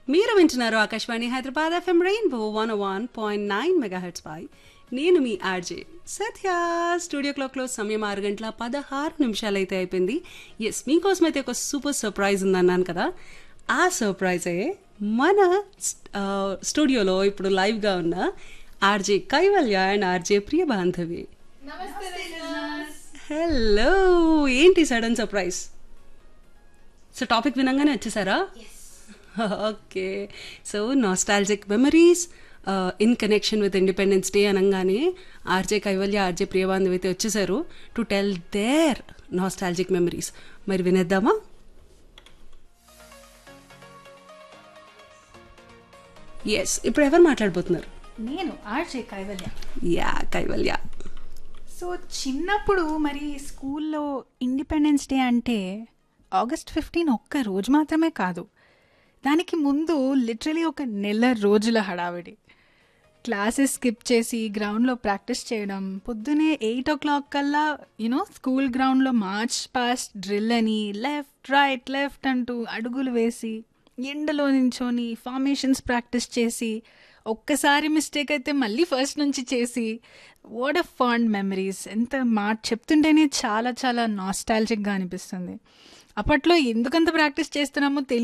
మీరు వింటున్నారు Akashvani Hyderabad FM rainbow one one point nine megahertz పై నేను మీ ఆర్జే సత్య స్టూడియో క్లాక్లో సమయం ఆరు గంటల పదహారు నిమిషాలు అయితే అయిపోయింది ఎస్ మీకోసం అయితే ఒక సూపర్ సర్ప్రైజ్ ఉందన్నాను కదా ఆ సర్ప్రైజే మన ఆ, స్టూడియోలో ఇప్పుడు లైవ్గా ఉన్న RJ Kaivalya and RJ Priya Bandhavi hello ఏంటి సడన్ సర్ప్రైజ్ సో టాపిక్ వినంగానే వచ్చేసారా okay so nostalgic memories in connection with Independence Day అనగానే ఆర్జే కైవల్య ఆర్జే ప్రియబాంధవ్ అయితే వచ్చేసారు to tell their nostalgic memories మరి వినేద్దామా ఎస్ ఇప్పుడు ఎవరు మాట్లాడబోతున్నారు నేను ఆర్జే కైవల్య యా కైవల్య సో చిన్నప్పుడు మరి స్కూల్లో ఇండిపెండెన్స్ డే అంటే ఆగస్ట్ ఫిఫ్టీన్ ఒక్క రోజు మాత్రమే కాదు దానికి ముందు లిటరలీ ఒక నెల రోజుల హడావిడి క్లాసెస్ స్కిప్ చేసి గ్రౌండ్లో ప్రాక్టీస్ చేయడం పొద్దునే ఎయిట్ ఓ క్లాక్ కల్లా యూనో స్కూల్ గ్రౌండ్లో మార్చ్ పాస్ట్ డ్రిల్ అని లెఫ్ట్ రైట్ లెఫ్ట్ అంటూ అడుగులు వేసి ఎండలో నించొని ఫార్మేషన్స్ ప్రాక్టీస్ చేసి ఒక్కసారి మిస్టేక్ అయితే మళ్ళీ ఫస్ట్ నుంచి చేసి వాట్ అ ఫాండ్ మెమరీస్ ఎంత మాట చెప్తుంటేనే చాలా చాలా నాస్టాలజిక్గా అనిపిస్తుంది అప్పట్లో ఎందుకంత ప్రాక్టీస్ చేస్తున్నామో తెలియదు